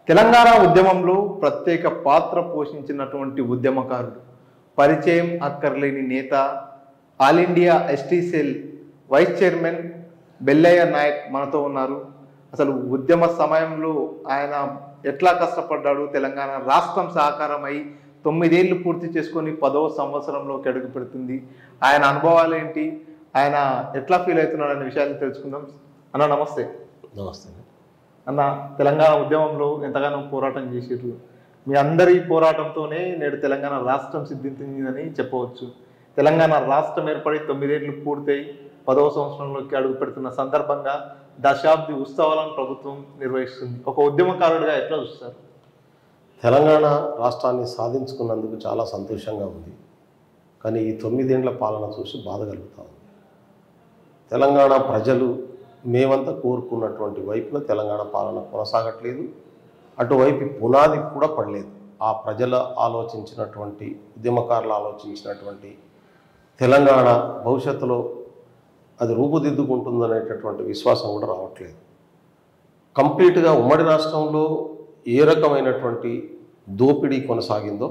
తెలంగాణ ఉద్యమంలో ప్రత్యేక పాత్ర పోషించినటువంటి ఉద్యమకారుడు పరిచయం అక్కర్లేని నేత all India ST cell vice chairman Bellaiah Naik మనతో ఉన్నారు అసలు ఉద్యమ సమయంలో ఆయన ఎట్లా కష్టపడ్డాడు తెలంగాణ రాష్ట్రం సహకారమై తొమ్మిదేళ్లు పూర్తి చేసుకొని పదవ సంవత్సరంలోకి అడుగు పెడుతుంది ఆయన అనుభవాలు ఏంటి ఆయన ఎట్లా ఫీల్ అవుతున్నాడు అనే విషయాలు తెలుసుకుందాం అన్న నమస్తే నమస్తే అన్న తెలంగాణ ఉద్యమంలో ఎంతగానో పోరాటం చేసిర్రు మీ అందరి పోరాటంతోనే నేడు తెలంగాణ రాష్ట్రం సిద్ధించిందని చెప్పవచ్చు తెలంగాణ రాష్ట్రం ఏర్పడి తొమ్మిదేళ్లు పూర్తయి పదవ సంవత్సరంలోకి అడుగు పెడుతున్న సందర్భంగా దశాబ్ది ఉత్సవాలను ప్రభుత్వం నిర్వహిస్తుంది ఒక ఉద్యమకారుడిగా ఎట్లా చూస్తారు తెలంగాణ రాష్ట్రాన్ని సాధించుకున్నందుకు చాలా సంతోషంగా ఉంది కానీ ఈ తొమ్మిదేండ్ల పాలన చూసి బాధ కలుగుతా ఉంది తెలంగాణ ప్రజలు మేమంతా కోరుకున్నటువంటి వైపున తెలంగాణ పాలన కొనసాగట్లేదు అటువైపు పునాది కూడా పడలేదు ఆ ప్రజల ఆలోచించినటువంటి ఉద్యమకారులు ఆలోచించినటువంటి తెలంగాణ భవిష్యత్తులో అది రూపుదిద్దుకుంటుందనేటటువంటి విశ్వాసం కూడా రావట్లేదు కంప్లీట్గా ఉమ్మడి రాష్ట్రంలో ఏ రకమైనటువంటి దోపిడీ కొనసాగిందో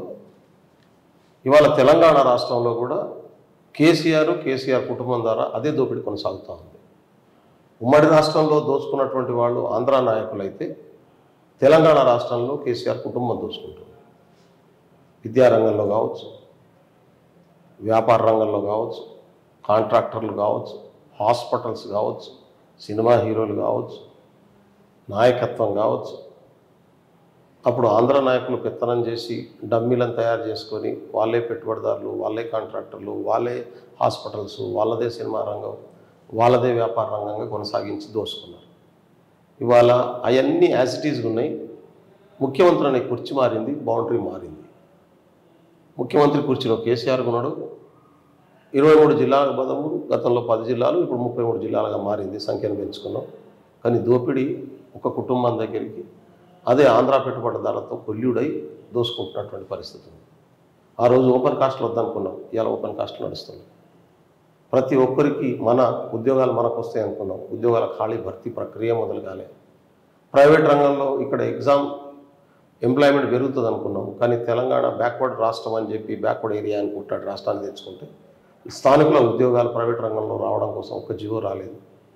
ఇవాళ తెలంగాణ రాష్ట్రంలో కూడా కేసీఆర్ కేసీఆర్ కుటుంబం ద్వారా అదే దోపిడీ కొనసాగుతూ ఉంది ఉమ్మడి రాష్ట్రంలో దోచుకున్నటువంటి వాళ్ళు ఆంధ్ర నాయకులైతే తెలంగాణ రాష్ట్రంలో కేసీఆర్ కుటుంబం దోచుకుంటుంది విద్యారంగంలో కావచ్చు వ్యాపార రంగంలో కావచ్చు కాంట్రాక్టర్లు కావచ్చు హాస్పిటల్స్ కావచ్చు సినిమా హీరోలు కావచ్చు నాయకత్వం కావచ్చు అప్పుడు ఆంధ్ర నాయకులు పెత్తనం చేసి డమ్మీలను తయారు చేసుకొని వాళ్ళే పెట్టుబడిదారులు వాళ్ళే కాంట్రాక్టర్లు వాళ్ళే హాస్పిటల్స్ వాళ్ళదే సినిమా రంగం వాళ్ళదే వ్యాపార రంగంగా కొనసాగించి దోసుకున్నారు ఇవాళ అవన్నీ యాజిటీస్గా ఉన్నాయి ముఖ్యమంత్రి అనే కుర్చీ మారింది బౌండరీ మారింది ముఖ్యమంత్రి కుర్చీలో కేసీఆర్ ఉన్నాడు ఇరవై మూడు జిల్లాల బదము గతంలో పది జిల్లాలు ఇప్పుడు ముప్పై మూడు జిల్లాలుగా మారింది సంఖ్యను పెంచుకున్నాం కానీ దోపిడీ ఒక కుటుంబం దగ్గరికి అదే ఆంధ్ర పెట్టుబడిదారులతో కొల్లుడై దోసుకుంటున్నటువంటి పరిస్థితి ఉంది ఆ రోజు ఓపెన్ కాస్ట్లు వద్దనుకున్నాం ఇవాళ ఓపెన్ కాస్ట్ నడుస్తుంది ప్రతి ఒక్కరికి మన ఉద్యోగాలు మనకు వస్తాయి అనుకున్నాం ఉద్యోగాల ఖాళీ భర్తీ ప్రక్రియ మొదలు కాలే ప్రైవేట్ రంగంలో ఇక్కడ ఎగ్జామ్ ఎంప్లాయ్మెంట్ పెరుగుతుంది అనుకున్నాం కానీ తెలంగాణ బ్యాక్వర్డ్ రాష్ట్రం అని చెప్పి బ్యాక్వర్డ్ ఏరియా అనుకుంటాడు రాష్ట్రాన్ని తెచ్చుకుంటే స్థానికుల ఉద్యోగాలు ప్రైవేట్ రంగంలో రావడం కోసం ఒక జీవో రాలేదు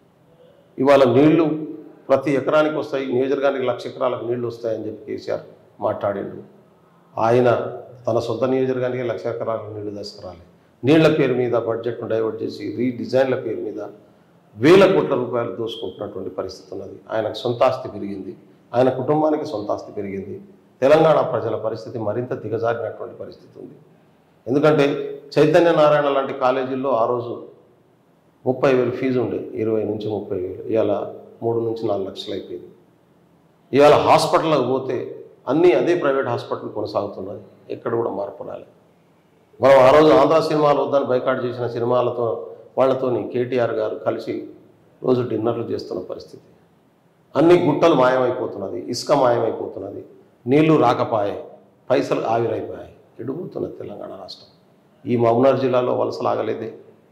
ఇవాళ నీళ్లు ప్రతి ఎకరానికి వస్తాయి నియోజకవర్గానికి లక్ష ఎకరాలకు నీళ్లు వస్తాయని చెప్పి కేసీఆర్ మాట్లాడిండు ఆయన తన సొంత నియోజకవర్గానికి లక్ష ఎకరాలకు నీళ్లు తీసుకురాలి నీళ్ల పేరు మీద బడ్జెట్ను డైవర్ట్ చేసి రీడిజైన్ల పేరు మీద వేల కోట్ల రూపాయలు దోసుకుంటున్నటువంటి పరిస్థితి ఉన్నది ఆయనకు సొంత ఆస్తి పెరిగింది ఆయన కుటుంబానికి సొంత ఆస్తి పెరిగింది తెలంగాణ ప్రజల పరిస్థితి మరింత దిగజారినటువంటి పరిస్థితి ఉంది ఎందుకంటే చైతన్య నారాయణ లాంటి కాలేజీల్లో ఆ రోజు ముప్పై వేలు ఫీజు ఉండే ఇరవై నుంచి ముప్పై వేలు ఇవాళ మూడు నుంచి నాలుగు లక్షలు అయిపోయింది ఇవాళ హాస్పిటల్కి పోతే అన్నీ అదే ప్రైవేట్ హాస్పిటల్ కొనసాగుతున్నది ఎక్కడ కూడా మార్పు రాలేదు మనం ఆ రోజు ఆంధ్ర సినిమాలు వద్దని బైకాట్ చేసిన సినిమాలతో వాళ్ళతోని కేటీఆర్ గారు కలిసి రోజు డిన్నర్లు చేస్తున్న పరిస్థితి అన్ని గుట్టలు మాయమైపోతున్నది ఇసుక మాయమైపోతున్నది నీళ్లు రాకపాయే పైసలు ఆవిరైపోయాయి ఎడుగుతున్నది తెలంగాణ రాష్ట్రం ఈ మహబూబ్నగర్ జిల్లాలో వలసలు ఆగలేదే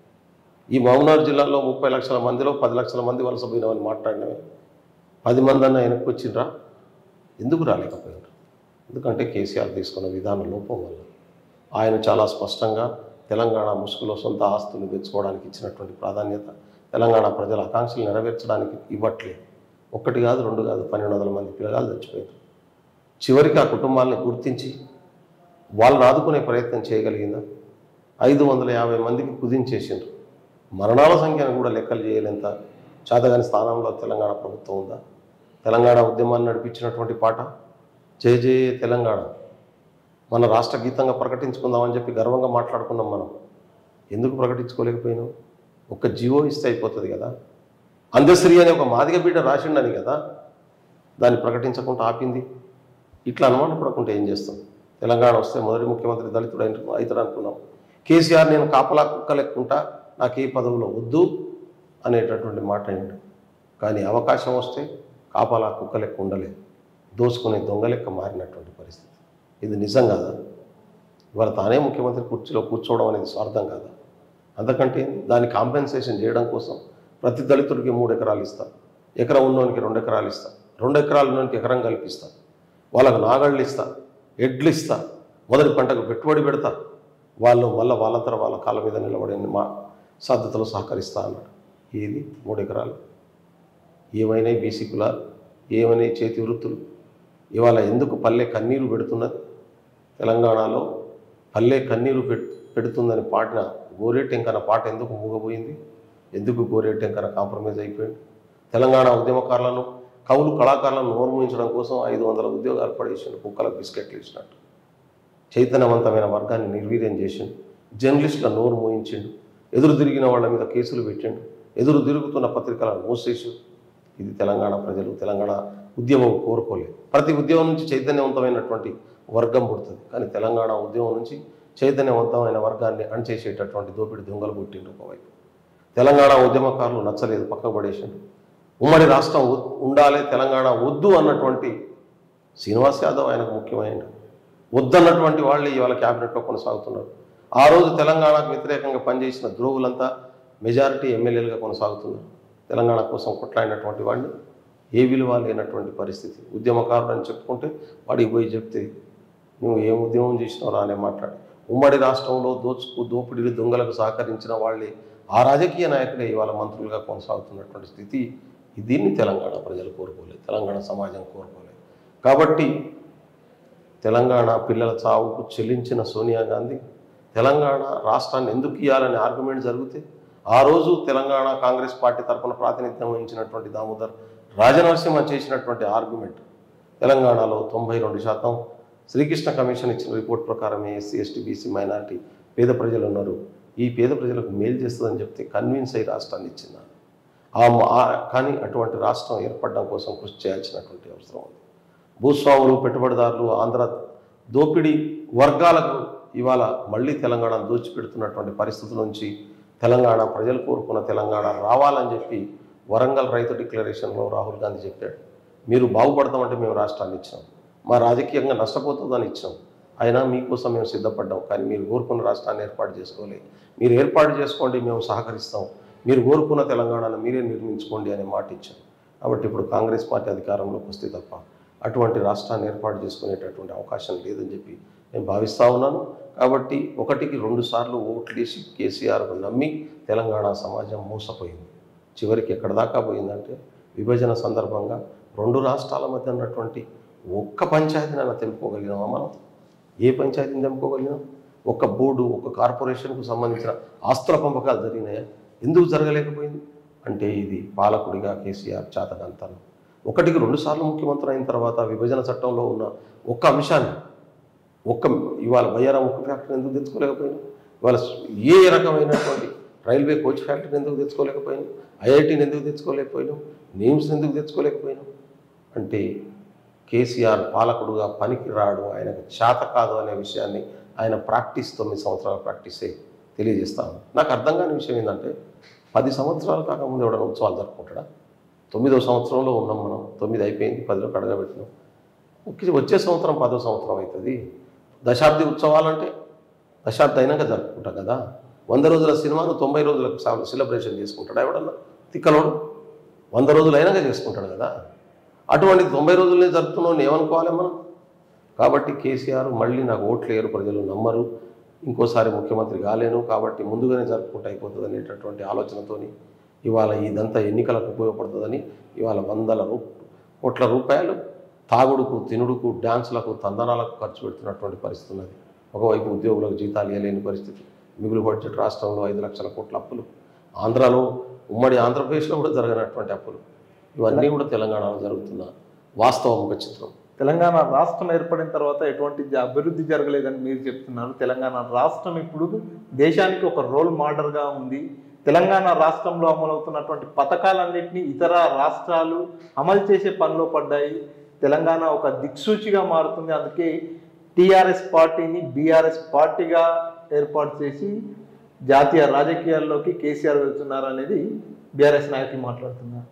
ఈ మహబూబ్నగర్ జిల్లాలో ముప్పై లక్షల మందిలో పది లక్షల మంది వలస పోయినామని మాట్లాడినవి పది మంది అన్న వెనక్కి వచ్చిండ్రా ఎందుకు రాలేకపోయారు ఎందుకంటే కేసీఆర్ తీసుకున్న విధాన లోపం వల్ల ఆయన చాలా స్పష్టంగా తెలంగాణ ముసుగులో సొంత ఆస్తులు తెచ్చుకోవడానికి ఇచ్చినటువంటి ప్రాధాన్యత తెలంగాణ ప్రజల ఆకాంక్షలు నెరవేర్చడానికి ఇవ్వట్లేదు ఒక్కటి కాదు రెండు కాదు పన్నెండు వందల మంది పిల్లగాలు చచ్చిపోయారు చివరికి ఆ కుటుంబాలని గుర్తించి వాళ్ళని ఆదుకునే ప్రయత్నం చేయగలిగిందా ఐదు వందల యాభై మందికి కుదించేసిండ్రు మరణాల సంఖ్యను కూడా లెక్కలు చేయలేంత చేతగాని స్థానంలో తెలంగాణ ప్రభుత్వం ఉందా తెలంగాణ ఉద్యమాన్ని నడిపించినటువంటి పాట జయ జయ తెలంగాణ మన రాష్ట్ర గీతంగా ప్రకటించుకుందామని చెప్పి గర్వంగా మాట్లాడుకున్నాం మనం ఎందుకు ప్రకటించుకోలేకపోయినాం ఒక్క జీవో ఇస్తే అయిపోతుంది కదా అందశ్రీ అనే ఒక మాదిగ బిడ్డ రాసిండని కదా దాన్ని ప్రకటించకుండా ఆపింది ఇట్లా అనుమానపడకుంటే ఏం చేస్తాం తెలంగాణ వస్తే మొదటి ముఖ్యమంత్రి దళితుడు అయిన- అవుతాడు అనుకున్నాం కేసీఆర్ నేను కాపలా కుక్క లెక్కుంటా నాకు ఏ పదవులో వద్దు అనేటటువంటి మాట అయ్యాడు కానీ అవకాశం వస్తే కాపలా కుక్క లెక్క ఉండలేదు దోసుకునే దొంగ లెక్క మారినటువంటి పరిస్థితి ఇది నిజం కాదా ఇవాళ తానే ముఖ్యమంత్రి కుర్చీలో కూర్చోవడం అనేది స్వార్థం కాదా అంతకంటే ఏంది? దాన్ని కాంపెన్సేషన్ చేయడం కోసం ప్రతి దళితుడికి మూడు ఎకరాలు ఇస్తా ఎకరం ఉన్నోనికి రెండు ఎకరాలు ఇస్తా రెండు ఎకరాల ఉన్నోనికి ఎకరం కల్పిస్తా వాళ్ళకు నాగళ్ళు ఇస్తా ఎడ్లు ఇస్తా మొదటి పంటకు పెట్టుబడి పెడతా వాళ్ళు మళ్ళీ వాళ్ళంతా వాళ్ళ కాళ్ళ మీద నిలబడి మా సాధ్యతలు సహకరిస్తా అన్నాడు ఏది మూడు ఎకరాలు ఏమైనా బీసీ కులాలు ఏమైనా చేతి వృత్తులు ఇవాళ ఎందుకు పల్లె కన్నీరు పెడుతున్నది తెలంగాణలో పల్లె కన్నీరు పెట్ పెడుతుందని పాడిన గోరేటెంకన పాట ఎందుకు మూగపోయింది ఎందుకు గోరేటెంకన కాంప్రమైజ్ అయిపోయింది తెలంగాణ ఉద్యమకారులను కవులు కళాకారులను నోర్మూయించడం కోసం ఐదు వందల ఉద్యోగాలు పడేసిండు కుక్కలకు బిస్కెట్లు ఇచ్చినట్టు చైతన్యవంతమైన వర్గాన్ని నిర్వీర్యం చేసిండు జర్నలిస్టుల నోరు మోయించిండు ఎదురు తిరిగిన వాళ్ళ మీద కేసులు పెట్టిండు ఎదురు తిరుగుతున్న పత్రికలను మూసేసి ఇది తెలంగాణ ప్రజలు తెలంగాణ ఉద్యమం కోరుకోలేదు ప్రతి ఉద్యమం నుంచి చైతన్యవంతమైనటువంటి వర్గం పుడుతుంది కానీ తెలంగాణ ఉద్యమం నుంచి చైతన్యవంతమైన వర్గాన్ని అణచేసేటటువంటి దోపిడి దొంగలు పుట్టిండు ఒకవైపు తెలంగాణ ఉద్యమకారులు నచ్చలేదు పక్కకు పడేసిండు ఉమ్మడి రాష్ట్రం ఉ- ఉండాలి తెలంగాణ వద్దు అన్నటువంటి శ్రీనివాస్ యాదవ్ ఆయనకు ముఖ్యమైనడు వద్దన్నటువంటి వాళ్ళే ఇవాళ క్యాబినెట్లో కొనసాగుతున్నారు ఆ రోజు తెలంగాణకు వ్యతిరేకంగా పనిచేసిన ద్రోవులంతా మెజారిటీ ఎమ్మెల్యేలుగా కొనసాగుతున్నారు తెలంగాణ కోసం కొట్లాడినటువంటి వాడిని ఏ విలువ లేనటువంటి పరిస్థితి ఉద్యమకారుడు అని చెప్పుకుంటే వాడికి పోయి చెప్తే నువ్వు ఏం ఉద్యమం చేసినావు అనే మాట్లాడు ఉమ్మడి రాష్ట్రంలో దోచుకు దోపిడీలు దొంగలకు సహకరించిన వాళ్ళే ఆ రాజకీయ నాయకులే ఇవాళ మంత్రులుగా కొనసాగుతున్నటువంటి స్థితి దీన్ని తెలంగాణ ప్రజలు కోరుకోలేదు తెలంగాణ సమాజం కోరుకోలేదు కాబట్టి తెలంగాణ పిల్లల చావుకు చెల్లించిన సోనియా గాంధీ తెలంగాణ రాష్ట్రాన్ని ఎందుకు ఇవ్వాలనే ఆర్గ్యుమెంట్ జరిగితే ఆ రోజు తెలంగాణ కాంగ్రెస్ పార్టీ తరఫున ప్రాతినిధ్యం వహించినటువంటి దామోదర్ రాజనరసింహ చేసినటువంటి ఆర్గ్యుమెంట్ తెలంగాణలో తొంభై రెండు శాతం శ్రీకృష్ణ కమిషన్ ఇచ్చిన రిపోర్ట్ ప్రకారమే ఎస్సీ ఎస్టీ బీసీ మైనారిటీ పేద ప్రజలు ఉన్నారు ఈ పేద ప్రజలకు మేలు చేస్తుందని చెప్తే కన్విన్స్ అయ్యి రాష్ట్రాన్ని ఇచ్చింది ఆ మా- ఆ- కానీ అటువంటి రాష్ట్రం ఏర్పడడం కోసం కృషి చేయాల్సినటువంటి అవసరం ఉంది భూస్వాములు పెట్టుబడిదారులు ఆంధ్ర దోపిడీ వర్గాలకు ఇవాళ మళ్ళీ తెలంగాణను దోచిపెడుతున్నటువంటి పరిస్థితుల నుంచి తెలంగాణ ప్రజలు కోరుకున్న తెలంగాణ రావాలని చెప్పి వరంగల్ రైతు డిక్లరేషన్లో రాహుల్ గాంధీ చెప్పాడు మీరు బాగుపడతామంటే మేము రాష్ట్రాన్ని ఇచ్చాం మా రాజకీయంగా నష్టపోతుందని ఇచ్చాం అయినా మీకోసం మేము సిద్ధపడ్డాం కానీ మీరు కోరుకున్న రాష్ట్రాన్ని ఏర్పాటు చేసుకోలే మీరు ఏర్పాటు చేసుకోండి మేము సహకరిస్తాం మీరు కోరుకున్న తెలంగాణను మీరే నిర్మించుకోండి అనే మాట ఇచ్చాం కాబట్టి ఇప్పుడు కాంగ్రెస్ పార్టీ అధికారంలోకి వస్తే తప్ప అటువంటి రాష్ట్రాన్ని ఏర్పాటు చేసుకునేటటువంటి అవకాశం లేదని చెప్పి నేను భావిస్తూ ఉన్నాను కాబట్టి ఒకటికి రెండు సార్లు ఓట్లేసి కేసీఆర్కు నమ్మి తెలంగాణ సమాజం మోసపోయింది చివరికి ఎక్కడ దాకా పోయిందంటే విభజన సందర్భంగా రెండు రాష్ట్రాల మధ్య ఉన్నటువంటి ఒక్క పంచాయతీనైనా తెలుపుకోగలిగినామా మనం ఏ పంచాయతీని తెంపుకోగలిగినాం ఒక బోర్డు ఒక కార్పొరేషన్కు సంబంధించిన ఆస్తుల పంపకాలు జరిగినాయా ఎందుకు జరగలేకపోయింది అంటే ఇది పాలకుడిగా కేసీఆర్ చేతకంతనం ఒకటికి రెండు సార్లు ముఖ్యమంత్రి అయిన తర్వాత విభజన చట్టంలో ఉన్న ఒక్క అంశాన్ని ఒక్క ఇవాళ బయ్యారం ఒక్క ఫ్యాక్టరీ ఎందుకు తెచ్చుకోలేకపోయినా ఇవాళ ఏ రకమైనటువంటి రైల్వే కోచ్ ఫ్యాక్టరీని ఎందుకు తెచ్చుకోలేకపోయినాం ఐఐటీని ఎందుకు తెచ్చుకోలేకపోయినాం నేమ్స్ ఎందుకు తెచ్చుకోలేకపోయినాం అంటే కేసీఆర్ పాలకుడుగా పనికి రాడు ఆయనకు చేత కాదు అనే విషయాన్ని ఆయన ప్రాక్టీస్ తొమ్మిది సంవత్సరాల ప్రాక్టీసే తెలియజేస్తాను నాకు అర్థం కాని విషయం ఏంటంటే పది సంవత్సరాలు కాకముందు ఎవడైనా ఉత్సవాలు జరుపుకుంటాడా తొమ్మిదో సంవత్సరంలో ఉన్నాం మనం తొమ్మిది అయిపోయింది పదిలో కడగబెట్టినాం ఒకే వచ్చే సంవత్సరం పదో సంవత్సరం అవుతుంది దశాబ్ది ఉత్సవాలంటే దశాబ్ది అయినాక జరుపుకుంటాం కదా వంద రోజుల సినిమాను తొంభై రోజులకు సా- సెలబ్రేషన్ చేసుకుంటాడు ఎవడన్నా తిక్కలోడు వంద రోజులు అయినాక చేసుకుంటాడు కదా అటువంటి తొంభై రోజులనే జరుపుతున్నాం ఏమనుకోవాలి మనం కాబట్టి కేసీఆర్ మళ్ళీ నాకు ఓట్లు వేయరు ప్రజలు నమ్మరు ఇంకోసారి ముఖ్యమంత్రి కాలేను కాబట్టి ముందుగానే జరుపుకుంటే అయిపోతుంది అనేటటువంటి ఆలోచనతోని ఇవాళ ఇదంతా ఎన్నికలకు ఉపయోగపడుతుందని ఇవాళ వందల రూ కోట్ల రూపాయలు తాగుడుకు తినుడుకు డ్యాన్సులకు తందనాలకు ఖర్చు పెడుతున్నటువంటి పరిస్థితి ఉన్నది ఒకవైపు ఉద్యోగులకు జీతాలు ఇవ్వలేని పరిస్థితి మిగులు బడ్జెట్ రాష్ట్రంలో ఐదు లక్షల కోట్ల అప్పులు ఆంధ్రాలో ఉమ్మడి ఆంధ్రప్రదేశ్లో కూడా జరగనటువంటి అప్పులు ఇవన్నీ కూడా తెలంగాణలో జరుగుతున్న వాస్తవ ముఖ చిత్రం తెలంగాణ రాష్ట్రం ఏర్పడిన తర్వాత ఎటువంటి జ- అభివృద్ధి జరగలేదని మీరు చెప్తున్నారు తెలంగాణ రాష్ట్రం ఇప్పుడు దేశానికి ఒక రోల్ మోడల్గా ఉంది తెలంగాణ రాష్ట్రంలో అమలవుతున్నటువంటి పథకాలన్నింటినీ ఇతర రాష్ట్రాలు అమలు చేసే పనిలో పడ్డాయి తెలంగాణ ఒక దిక్సూచిగా మారుతుంది అందుకే టీఆర్ఎస్ పార్టీని బీఆర్ఎస్ పార్టీగా ఏర్పాటు చేసి జాతీయ రాజకీయాల్లోకి కేసీఆర్ వెళ్తున్నారు అనేది బీఆర్ఎస్ నాయకులు మాట్లాడుతున్నారు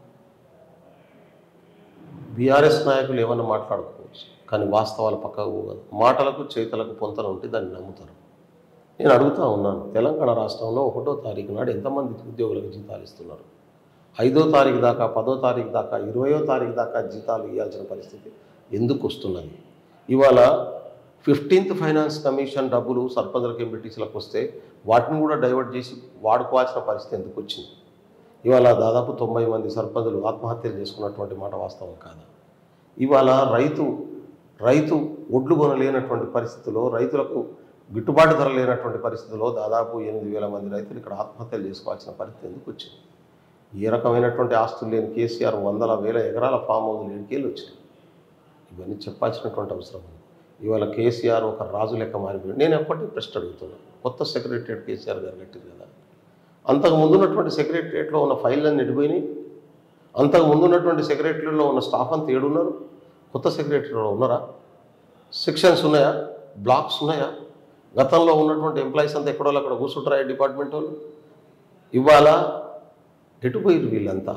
బీఆర్ఎస్ నాయకులు ఏమన్నా మాట్లాడుకోవచ్చు కానీ వాస్తవాలు పక్కకు పోగదు మాటలకు చేతలకు పొంతన ఉంటే దాన్ని నమ్ముతారు నేను అడుగుతా ఉన్నాను తెలంగాణ రాష్ట్రంలో ఒకటో తారీఖు నాడు ఎంతమంది ఉద్యోగులకు జీతాలు ఇస్తున్నారు ఐదో తారీఖు దాకా పదో తారీఖు దాకా ఇరవయో తారీఖు దాకా జీతాలు ఇవ్వాల్సిన పరిస్థితి ఎందుకు వస్తున్నది ఇవాళ ఫిఫ్టీన్త్ ఫైనాన్స్ కమిషన్ డబ్బులు సర్పంచులకు ఎంపీటీసీలకు వస్తే వాటిని కూడా డైవర్ట్ చేసి వాడుకోవాల్సిన పరిస్థితి ఎందుకు వచ్చింది ఇవాళ దాదాపు తొంభై మంది సర్పంచులు ఆత్మహత్యలు చేసుకున్నటువంటి మాట వాస్తవం కాదా ఇవాళ రైతు రైతు ఒడ్లు కొనలేనటువంటి పరిస్థితిలో రైతులకు గిట్టుబాటు ధర లేనటువంటి పరిస్థితిలో దాదాపు ఎనిమిది వేల మంది రైతులు ఇక్కడ ఆత్మహత్యలు చేసుకోవాల్సిన పరిస్థితి ఎందుకు వచ్చింది ఏ రకమైనటువంటి ఆస్తులు లేని కేసీఆర్ వందల వేల ఎకరాల ఫామ్ హౌస్లు ఏడికేళ్ళు వచ్చినాయి ఇవన్నీ చెప్పాల్సినటువంటి అవసరం ఉంది ఇవాళ కేసీఆర్ ఒక రాజు లెక్క మారిపోయాడు నేను ఎప్పటికీ ప్రశ్న అడుగుతున్నాను కొత్త సెక్రటరియట్ కేసీఆర్ గారు కట్టింది కదా అంతకు ముందున్నటువంటి సెక్రటరియట్లో ఉన్న ఫైళ్ళన్నీ ఎడిపోయినాయి అంతకు ముందున్నటువంటి సెక్రటరీలో ఉన్న స్టాఫ్ అంతా ఏడున్నారు కొత్త సెక్రటరీలో ఉన్నారా సెక్షన్స్ ఉన్నాయా బ్లాక్స్ ఉన్నాయా గతంలో ఉన్నటువంటి ఎంప్లాయీస్ అంతా ఎక్కడో అక్కడ కూర్చుంటారా ఈ డిపార్ట్మెంట్ వాళ్ళు ఇవాళ ఎటుపోయారు వీళ్ళంతా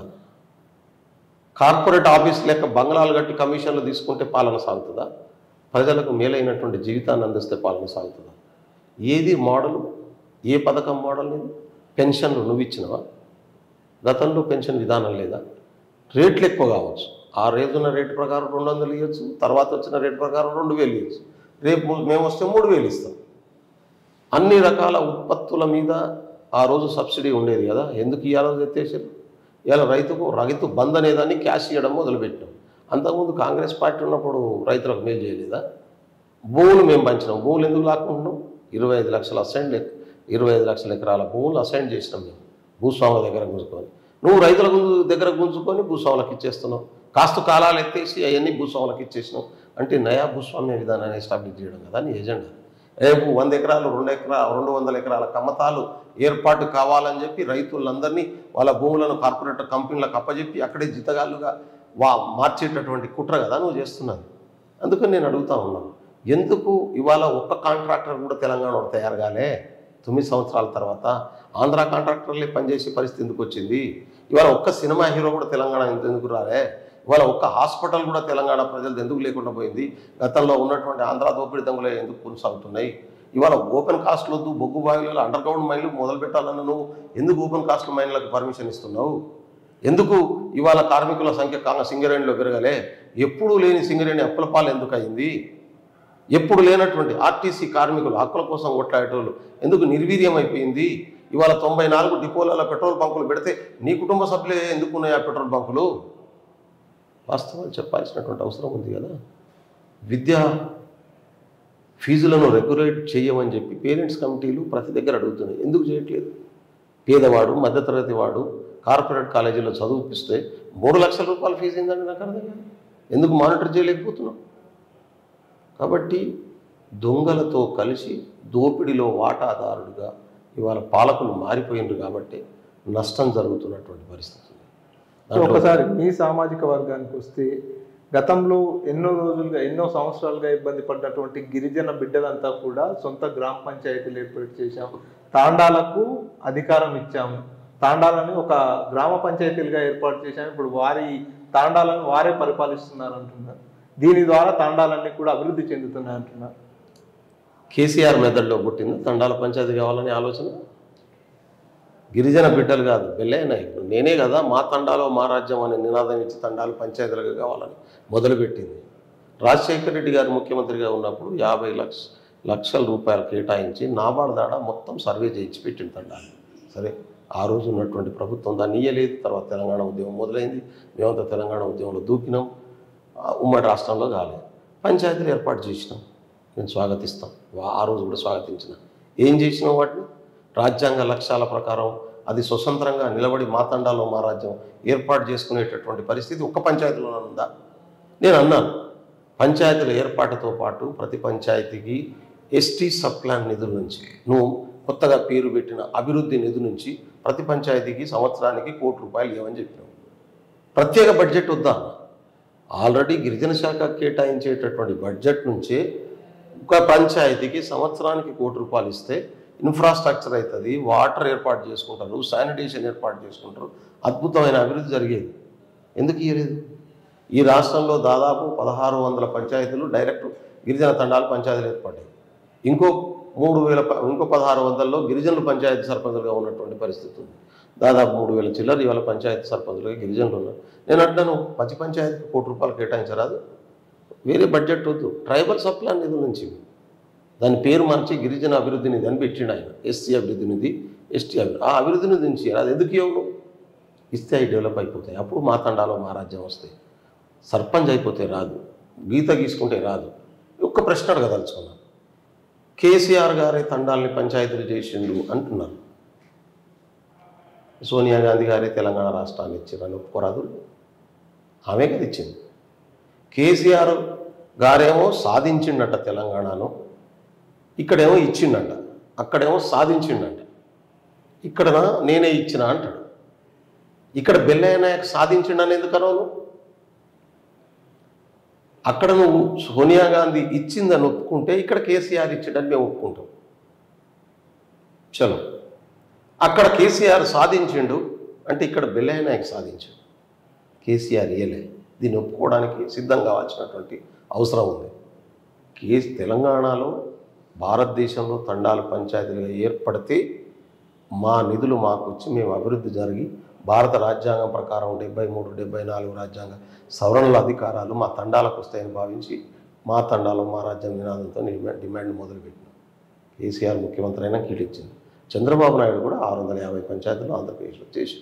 కార్పొరేట్ ఆఫీస్ లెక్క బంగ్లాలు కట్టి కమిషన్లు తీసుకుంటే పాలన సాగుతుందా ప్రజలకు మేలైనటువంటి జీవితాన్ని అందిస్తే పాలన సాగుతుందా ఏది మోడల్ ఏ పథకం మోడల్ ఇది పెన్షన్లు నువ్వు ఇచ్చినవా గతంలో పెన్షన్ విధానం లేదా రేట్లు ఎక్కువ కావచ్చు ఆ రోజున రేటు ప్రకారం రెండు వందలు ఇవ్వచ్చు తర్వాత వచ్చిన రేటు ప్రకారం రెండు వేలు ఇవ్వచ్చు రేపు మేము వస్తే మూడు వేలు ఇస్తాం అన్ని రకాల ఉత్పత్తుల మీద ఆ రోజు సబ్సిడీ ఉండేది కదా ఎందుకు ఇవాళ ఎత్తేసారు ఇవాళ రైతుకు రైతు బంద్ అనేదాన్ని క్యాష్ ఇవ్వడం మొదలుపెట్టినాం అంతకుముందు కాంగ్రెస్ పార్టీ ఉన్నప్పుడు రైతులకు మేలు చేయలేదా భూములు మేము పంచినాం భూములు ఎందుకు లాక్కుంటున్నాం ఇరవై ఐదు లక్షల అసైన్ ఇరవై ఐదు లక్షల ఎకరాల భూములు అసైన్ చేసినాం మేము భూస్వాముల దగ్గర గుంజుకొని నువ్వు రైతుల గుంజు దగ్గర గుంజుకొని భూస్వాములకు ఇచ్చేస్తున్నావు కాస్త కాలాలు ఎత్తేసి అవన్నీ భూస్వాములకు ఇచ్చేసినావు అంటే నయా భూస్వామ్య విధానాన్ని ఎస్టాబ్లిష్ చేయడం కదా నీ ఎజెండా రేపు వంద ఎకరాలు రెండు ఎకరా రెండు వందల ఎకరాల కమ్మతాలు ఏర్పాటు కావాలని చెప్పి రైతులందరినీ వాళ్ళ భూములను కార్పొరేట్ కంపెనీలకు అప్పచెప్పి అక్కడే జీతగాళ్ళుగా వా మార్చేటటువంటి కుట్ర కదా నువ్వు చేస్తున్నావు అందుకని నేను అడుగుతా ఉన్నాను ఎందుకు ఇవాళ ఒక్క కాంట్రాక్టర్ కూడా తెలంగాణ తయారు కాలే తొమ్మిది సంవత్సరాల తర్వాత ఆంధ్ర కాంట్రాక్టర్లే పనిచేసే పరిస్థితి ఎందుకు వచ్చింది ఇవాళ ఒక్క సినిమా హీరో కూడా తెలంగాణ ఎంత ఎందుకు రాలే ఇవాళ ఒక్క హాస్పిటల్ కూడా తెలంగాణ ప్రజలు ఎందుకు లేకుండా పోయింది గతంలో ఉన్నటువంటి ఆంధ్ర దోపిడీ దొంగలే ఎందుకు కొనసాగుతున్నాయి ఇవాళ ఓపెన్ కాస్ట్లు వద్దు బొగ్గు బావిలలో అండర్ గ్రౌండ్ మైన్లు మొదలు పెట్టాలన్న నువ్వు ఎందుకు ఓపెన్ కాస్ట్ మైన్లకు పర్మిషన్ ఇస్తున్నావు ఎందుకు ఇవాళ కార్మికుల సంఖ్య కాంగ సింగరేణిలో పెరగలే ఎప్పుడూ లేని సింగరేణి అప్పుల పాలు ఎందుకు అయింది ఎప్పుడు లేనటువంటి ఆర్టీసీ కార్మికులు హక్కుల కోసం కొట్లాడేటోళ్ళు ఎందుకు నిర్వీర్యం అయిపోయింది ఇవాళ తొంభై నాలుగు డిపోలలో పెట్రోల్ బంకులు పెడితే నీ కుటుంబ సభ్యులే ఎందుకు ఉన్నాయి ఆ పెట్రోల్ బంకులు వాస్తవాలు చెప్పాల్సినటువంటి అవసరం ఉంది కదా విద్యా ఫీజులను రెగ్యులేట్ చేయమని చెప్పి పేరెంట్స్ కమిటీలు ప్రతి దగ్గర అడుగుతున్నాయి ఎందుకు చేయట్లేదు పేదవాడు మధ్యతరగతి వాడు కార్పొరేట్ కాలేజీలో చదివిపిస్తే మూడు లక్షల రూపాయల ఫీజు ఏందండి నాకు అర్థం కాదు ఎందుకు మానిటర్ చేయలేకపోతున్నాం కాబట్టి దొంగలతో కలిసి దోపిడిలో వాటాదారుడుగా ఇవాళ పాలకులు మారిపోయినారు కాబట్టి నష్టం జరుగుతున్నటువంటి పరిస్థితి ఉంది. సో దాంట్లో ఒకసారి మీ సామాజిక వర్గానికి వస్తే గతంలో ఎన్నో రోజులుగా ఎన్నో సంవత్సరాలుగా ఇబ్బంది పడ్డటువంటి గిరిజన బిడ్డలంతా కూడా సొంత గ్రామ పంచాయతీలు ఏర్పాటు చేశాము తాండాలకు అధికారం ఇచ్చాము తాండాలని ఒక గ్రామ పంచాయతీలుగా ఏర్పాటు చేశాము ఇప్పుడు వారి తాండాలను వారే పరిపాలిస్తున్నారు అంటున్నారు దీని ద్వారా తాండాలన్నీ కూడా అభివృద్ధి చెందుతున్నాయి అంటున్నారు కేసీఆర్ మెదడులో పుట్టింది తండాల పంచాయతీ కావాలని ఆలోచన గిరిజన బిడ్డలు కాదు బెల్లయ్య నాయకుడు నేనే కదా మా తండాలో మా రాజ్యం అనే నినాదం ఇచ్చి తండాలు పంచాయతీలుగా కావాలని మొదలుపెట్టింది రాజశేఖర రెడ్డి గారు ముఖ్యమంత్రిగా ఉన్నప్పుడు యాభై లక్ష లక్షల రూపాయలు కేటాయించి నాబార్డు దాడ మొత్తం సర్వే చేయించి పెట్టింది తండాలు సరే ఆ రోజు ఉన్నటువంటి ప్రభుత్వం దాన్ని ఇయ్యలేదు తర్వాత తెలంగాణ ఉద్యమం మొదలైంది మేమంతా తెలంగాణ ఉద్యమంలో దూకినాం ఆ ఉమ్మడి రాష్ట్రంలో కాలేదు పంచాయతీలు ఏర్పాటు చేసినాం నేను స్వాగతిస్తాం వా- ఆ రోజు కూడా స్వాగతించిన ఏం చేసినాం వాటిని రాజ్యాంగ లక్ష్యాల ప్రకారం అది స్వతంత్రంగా నిలబడి మా తండాలో మా రాజ్యం ఏర్పాటు చేసుకునేటటువంటి పరిస్థితి ఒక్క పంచాయతీలోనే ఉందా నేను అన్నాను పంచాయతీల ఏర్పాటుతో పాటు ప్రతి పంచాయతీకి ఎస్టీ సబ్ ప్లాన్ నిధుల నుంచి నువ్వు కొత్తగా పేరు పెట్టిన అభివృద్ధి నిధి నుంచి ప్రతి పంచాయతీకి సంవత్సరానికి కోటి రూపాయలు ఇవ్వమని చెప్పినావు ప్రత్యేక బడ్జెట్ వద్దా ఆల్రెడీ గిరిజన శాఖ కేటాయించేటటువంటి బడ్జెట్ నుంచే ఒక పంచాయతీకి సంవత్సరానికి కోటి రూపాయలు ఇస్తే ఇన్ఫ్రాస్ట్రక్చర్ అవుతుంది వాటర్ ఏర్పాటు చేసుకుంటారు శానిటేషన్ ఏర్పాటు చేసుకుంటారు అద్భుతమైన అభివృద్ధి జరిగేది ఎందుకు ఇవ్వలేదు ఈ రాష్ట్రంలో దాదాపు పదహారు వందల పంచాయతీలు డైరెక్ట్ గిరిజన తండాలు పంచాయతీలు ఏర్పడ్డాయి ఇంకో మూడు వేల ప- ఇంకో పదహారు వందల్లో గిరిజనులు పంచాయతీ సర్పంచులుగా ఉన్నటువంటి పరిస్థితి ఉంది దాదాపు మూడు వేల చిల్లర ఇవాళ పంచాయతీ సర్పంచులుగా గిరిజనులు ఉన్నారు నేను అంటున్నాను ప్రతి పంచాయతీకి కోటి రూపాయలు కేటాయించరాదు వేరే బడ్జెట్ వద్దు ట్రైబల్ సప్లాన్ నిధుల నుంచి దాని పేరు మార్చి గిరిజన అభివృద్ధి నిధి అని పెట్టిండు ఆయన ఎస్సీ అభివృద్ధి నిధి ఎస్టీ అభివృద్ధి ఆ అభివృద్ధి నిధి నుంచి అది ఎందుకు ఇవ్వను ఇస్తే అవి డెవలప్ అయిపోతాయి అప్పుడు మా తండాలో మా రాజ్యం వస్తాయి సర్పంచ్ అయిపోతే రాదు గీత గీసుకుంటే రాదు ఒక్క ప్రశ్న అడగదలుచుకున్నాను కేసీఆర్ గారే తండాలని పంచాయతీలు చేసిండు అంటున్నారు సోనియా గాంధీ గారే తెలంగాణ రాష్ట్రాన్ని ఇచ్చారని ఒప్పుకోరాదు ఆమె కదా ఇచ్చింది కేసీఆర్ గారేమో సాధించిండట తెలంగాణను ఇక్కడేమో ఇచ్చిండంట అక్కడేమో సాధించిండంట ఇక్కడ నేనే ఇచ్చిన అంటాడు ఇక్కడ బెల్లయ్య నాయక్ సాధించిండని ఎందుకనో నువ్వు అక్కడ నువ్వు సోనియా గాంధీ ఇచ్చిందని ఒప్పుకుంటే ఇక్కడ కేసీఆర్ ఇచ్చాడని మేము ఒప్పుకుంటాం చలో అక్కడ కేసీఆర్ సాధించిండు అంటే ఇక్కడ బెల్లయ్య నాయక్ సాధించాడు కేసీఆర్ ఇయలే దీన్ని ఒప్పుకోవడానికి సిద్ధం కావాల్సినటువంటి అవసరం ఉంది కేస్ తెలంగాణలో భారతదేశంలో తండాలు పంచాయతీలుగా ఏర్పడితే మా నిధులు మాకు వచ్చి మేము అభివృద్ధి జరిగి భారత రాజ్యాంగం ప్రకారం డెబ్బై మూడు డెబ్బై నాలుగు రాజ్యాంగ సవరణల అధికారాలు మా తండాలకు వస్తాయని భావించి మా తండాలో మా రాజ్యం నినాదంతో డిమాండ్ డిమాండ్ మొదలుపెట్టినాం కేసీఆర్ ముఖ్యమంత్రి అయినా కీడిచ్చింది చంద్రబాబు నాయుడు కూడా ఆరు వందల యాభై పంచాయతీలు ఆంధ్రప్రదేశ్లో చేసి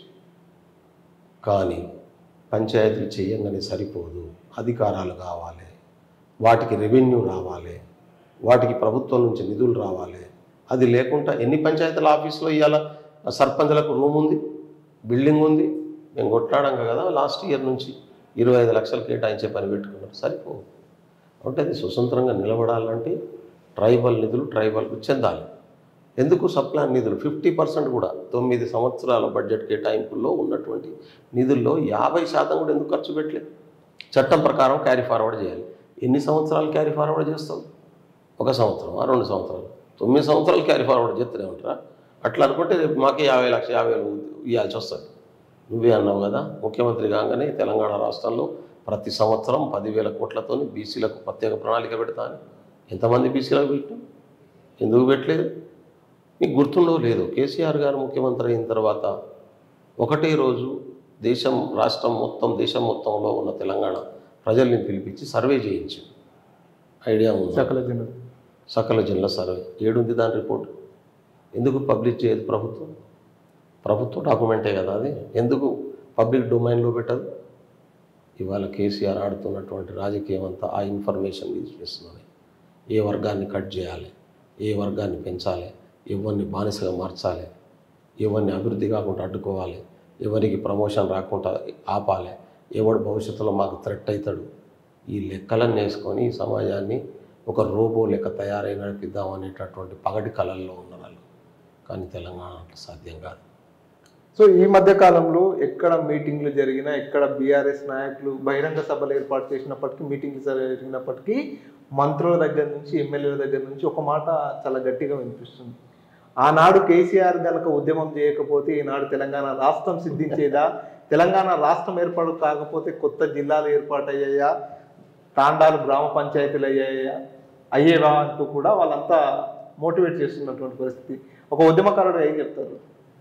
కానీ పంచాయతీలు చేయంగానే సరిపోదు అధికారాలు కావాలి వాటికి రెవెన్యూ రావాలి వాటికి ప్రభుత్వం నుంచి నిధులు రావాలి అది లేకుండా ఎన్ని పంచాయతీల ఆఫీసులో ఇవాళ సర్పంచ్లకు రూమ్ ఉంది బిల్డింగ్ ఉంది మేము కొట్లాడాం కదా లాస్ట్ ఇయర్ నుంచి ఇరవై ఐదు లక్షలు కేటాయించే పని పెట్టుకున్నారు సరిపో అంటే అది స్వతంత్రంగా నిలబడాలంటే ట్రైబల్ నిధులు ట్రైబల్కు చెందాలి ఎందుకు సప్లాన్ నిధులు ఫిఫ్టీ పర్సెంట్ కూడా తొమ్మిది సంవత్సరాల బడ్జెట్ కేటాయింపుల్లో ఉన్నటువంటి నిధుల్లో యాభై శాతం కూడా ఎందుకు ఖర్చు పెట్టలేదు చట్టం ప్రకారం క్యారీ ఫార్వర్డ్ చేయాలి ఎన్ని సంవత్సరాలు క్యారీ ఫార్వర్డ్ చేస్తాం ఒక సంవత్సరం రెండు సంవత్సరాలు తొమ్మిది సంవత్సరాలు క్యారీ ఫార్వర్డ్ చేస్తూనే ఉంటారా అట్లా అనుకుంటే రేపు మాకే యాభై లక్ష యాభై వేలు ఇవ్వాల్సి వస్తుంది నువ్వే అన్నావు కదా ముఖ్యమంత్రి కాగానే తెలంగాణ రాష్ట్రంలో ప్రతి సంవత్సరం పదివేల కోట్లతో బీసీలకు ప్రత్యేక ప్రణాళిక పెడతా అని ఎంతమంది బీసీలకు పెట్టినాం ఎందుకు పెట్టలేదు మీకు గుర్తుండో లేదు కేసీఆర్ గారు ముఖ్యమంత్రి అయిన తర్వాత ఒకటే రోజు దేశం రాష్ట్రం మొత్తం దేశం మొత్తంలో ఉన్న తెలంగాణ ప్రజల్ని పిలిపించి సర్వే చేయించింది ఐడియా ఉంది సకల జనులు సకల జిల్లా సర్వే ఏడుంది దాని రిపోర్ట్ ఎందుకు పబ్లిష్ చేయదు ప్రభుత్వం ప్రభుత్వ డాక్యుమెంటే కదా అది ఎందుకు పబ్లిక్ డొమైన్లో పెట్టదు ఇవాళ కేసీఆర్ ఆడుతున్నటువంటి రాజకీయం అంతా ఆ ఇన్ఫర్మేషన్ యూజ్ చేస్తున్నది ఏ వర్గాన్ని కట్ చేయాలి ఏ వర్గాన్ని పెంచాలి ఎవరిని బానిసగా మార్చాలి ఎవరిని అభివృద్ధి కాకుండా అడ్డుకోవాలి ఎవరికి ప్రమోషన్ రాకుండా ఆపాలి ఎవడు భవిష్యత్తులో మాకు థ్రెట్ అవుతాడు ఈ లెక్కలన్నీ వేసుకొని ఈ సమాజాన్ని ఒక రోబో లెక్క తయారై నడిపిద్దాం అనేటటువంటి పగటి కళల్లో ఉన్నారు వాళ్ళు కానీ తెలంగాణ అట్లా సాధ్యం కాదు సో ఈ మధ్య కాలంలో ఎక్కడ మీటింగ్లు జరిగినా ఎక్కడ బీఆర్ఎస్ నాయకులు బహిరంగ సభలు ఏర్పాటు చేసినప్పటికీ మీటింగ్లు జరిగినప్పటికీ మంత్రుల దగ్గర నుంచి ఎమ్మెల్యేల దగ్గర నుంచి ఒక మాట చాలా గట్టిగా వినిపిస్తుంది ఆనాడు కేసీఆర్ గనక ఉద్యమం చేయకపోతే ఈనాడు తెలంగాణ రాష్ట్రం సిద్ధించేదా తెలంగాణ రాష్ట్రం ఏర్పాటు కాకపోతే కొత్త జిల్లాలు ఏర్పాటయ్యాయా తాండాలు గ్రామ పంచాయతీలు అయ్యాయా అయ్యేవా అంటూ కూడా వాళ్ళంతా మోటివేట్ చేస్తున్నటువంటి పరిస్థితి ఒక ఉద్యమకారుడు ఏం చెప్తారు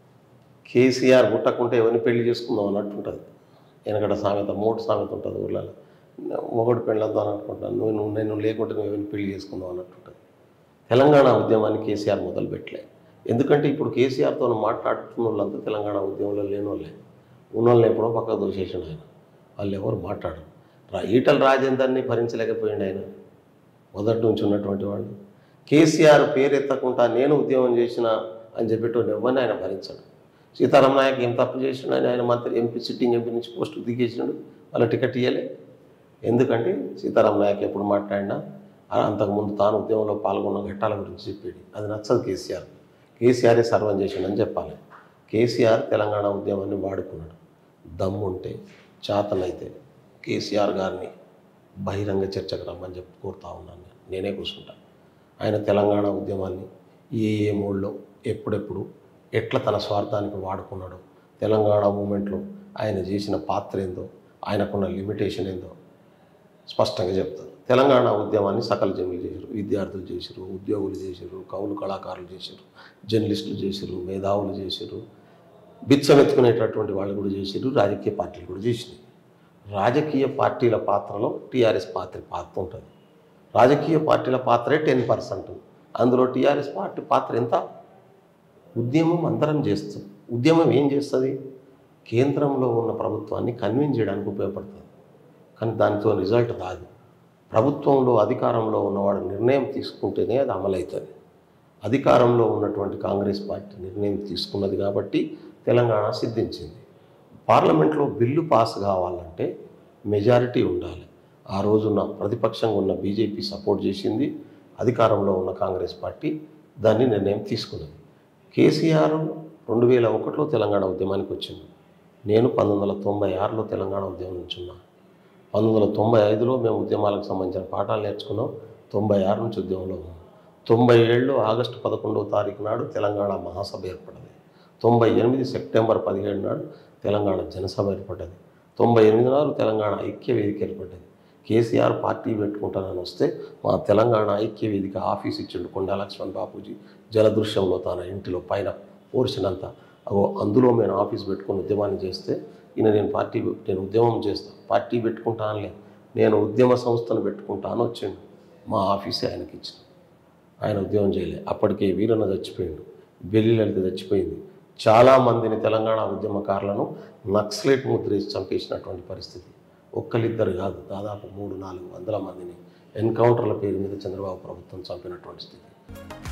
కేసీఆర్ పుట్టకుంటే ఎవరిని పెళ్లి చేసుకుందాం అన్నట్టు ఉంటుంది వెనకట సామెత మూడు సామెత ఉంటుంది ఊళ్ళలో మొగడు పెళ్ళొద్దాం అనుకుంటాను నువ్వు నువ్వు నేను లేకుంటే నువ్వు ఎవరిని పెళ్లి చేసుకుందాం అన్నట్టు ఉంటుంది తెలంగాణ ఉద్యమాన్ని కేసీఆర్ మొదలు పెట్టలే ఎందుకంటే ఇప్పుడు కేసీఆర్తో మాట్లాడుతున్న వాళ్ళంతా తెలంగాణ ఉద్యమంలో లేని వాళ్ళే ఉన్న వాళ్ళని ఎప్పుడో పక్కకు దోసేసాడు ఆయన వాళ్ళు ఎవరు మాట్లాడరు రా- ఈటల రాజేందర్ని భరించలేకపోయిండు ఆయన మొదటి నుంచి ఉన్నటువంటి వాడు కేసీఆర్ పేరు ఎత్తకుండా నేను ఉద్యమం చేసిన అని చెప్పేటువంటి ఎవరిని ఆయన భరించాడు సీతారాం నాయక్ ఏం తప్పు చేసిండు అని ఆయన మంత్రి ఎంపీ సిట్టింగ్ ఎంపీ నుంచి పోస్ట్ దిగేసినాడు వాళ్ళ టికెట్ ఇవ్వలే ఎందుకంటే సీతారాం నాయక్ ఎప్పుడు మాట్లాడినా ఆ అంతకుముందు తాను ఉద్యమంలో పాల్గొన్న ఘట్టాల గురించి చెప్పేది అది నచ్చదు కేసీఆర్ కేసీఆరే సర్వం చేసిండని చెప్పాలి కేసీఆర్ తెలంగాణ ఉద్యమాన్ని వాడుకున్నాడు దమ్ముంటే చేతనైతే కేసీఆర్ గారిని బహిరంగ చర్చకు రమ్మని చెప్పి కోరుతా ఉన్నాను నేను. నేనే కూర్చుంటాను ఆయన తెలంగాణ ఉద్యమాన్ని ఏ ఏ మూడ్లో ఎప్పుడెప్పుడు ఎట్లా తన స్వార్థానికి వాడుకున్నాడో తెలంగాణ మూమెంట్లో ఆయన చేసిన పాత్ర ఏందో ఆయనకున్న లిమిటేషన్ ఏందో స్పష్టంగా చెప్తారు తెలంగాణ ఉద్యమాన్ని సకల జనులు చేశారు విద్యార్థులు చేశారు ఉద్యోగులు చేశారు కవులు కళాకారులు చేశారు జర్నలిస్టులు చేశారు మేధావులు చేశారు బిచ్చమెత్తుకునేటటువంటి వాళ్ళు కూడా చేశారు రాజకీయ పార్టీలు కూడా చేసినాయి రాజకీయ పార్టీల పాత్రలో టీఆర్ఎస్ పాత్ర పాత్ర ఉంటుంది రాజకీయ పార్టీల పాత్రే టెన్ పర్సెంట్ అందులో టీఆర్ఎస్ పార్టీ పాత్ర ఎంత ఉద్యమం అందరం చేస్తాం ఉద్యమం ఏం చేస్తుంది కేంద్రంలో ఉన్న ప్రభుత్వాన్ని కన్విన్స్ చేయడానికి ఉపయోగపడుతుంది కానీ దానితో రిజల్ట్ రాదు ప్రభుత్వంలో అధికారంలో ఉన్నవాడు నిర్ణయం తీసుకుంటేనే అది అమలవుతుంది అధికారంలో ఉన్నటువంటి కాంగ్రెస్ పార్టీ నిర్ణయం తీసుకున్నది కాబట్టి తెలంగాణ సిద్ధించింది పార్లమెంట్లో బిల్లు పాస్ కావాలంటే మెజారిటీ ఉండాలి ఆ రోజున ప్రతిపక్షంగా ఉన్న బీజేపీ సపోర్ట్ చేసింది అధికారంలో ఉన్న కాంగ్రెస్ పార్టీ దాన్ని నిర్ణయం తీసుకున్నది కేసీఆర్ రెండు వేల ఒకటిలో తెలంగాణ ఉద్యమానికి వచ్చింది నేను పంతొమ్మిది వందల తొంభై ఆరులో తెలంగాణ ఉద్యమం నుంచి ఉన్నా పంతొమ్మిది వందల తొంభై ఐదులో మేము ఉద్యమాలకు సంబంధించిన పాఠాలు నేర్చుకున్నాం తొంభై ఆరు నుంచి ఉద్యమంలో ఉన్నాం తొంభై ఏళ్ళు ఆగస్టు పదకొండవ తారీఖు నాడు తెలంగాణ మహాసభ ఏర్పడింది తొంభై ఎనిమిది సెప్టెంబర్ పదిహేడు నాడు తెలంగాణ జనసభ ఏర్పడ్డది తొంభై ఎనిమిది నాడు తెలంగాణ ఐక్య వేదిక ఏర్పడ్డది కేసీఆర్ పార్టీ పెట్టుకుంటానని వస్తే మా తెలంగాణ ఐక్య వేదిక ఆఫీస్ ఇచ్చిండు కొండా లక్ష్మణ్ బాపూజీ జలదృశ్యంలో తన ఇంటిలో పైన పోర్చినంత అగో అందులో మేము ఆఫీస్ పెట్టుకొని ఉద్యమాన్ని చేస్తే ఈయన నేను పార్టీ నేను ఉద్యమం చేస్తాను పార్టీ పెట్టుకుంటానులే నేను ఉద్యమ సంస్థను పెట్టుకుంటాను వచ్చిండు మా ఆఫీసే ఆయనకి ఇచ్చిన ఆయన ఉద్యమం చేయలే అప్పటికే వీరన్న చచ్చిపోయిండు బెల్లి లలిత చచ్చిపోయింది చాలామందిని తెలంగాణ ఉద్యమకారులను నక్సలైట్ ముద్రేసి చంపేసినటువంటి పరిస్థితి ఒక్కరిద్దరు కాదు దాదాపు మూడు నాలుగు వందల మందిని ఎన్కౌంటర్ల పేరు మీద చంద్రబాబు ప్రభుత్వం చంపినటువంటి స్థితి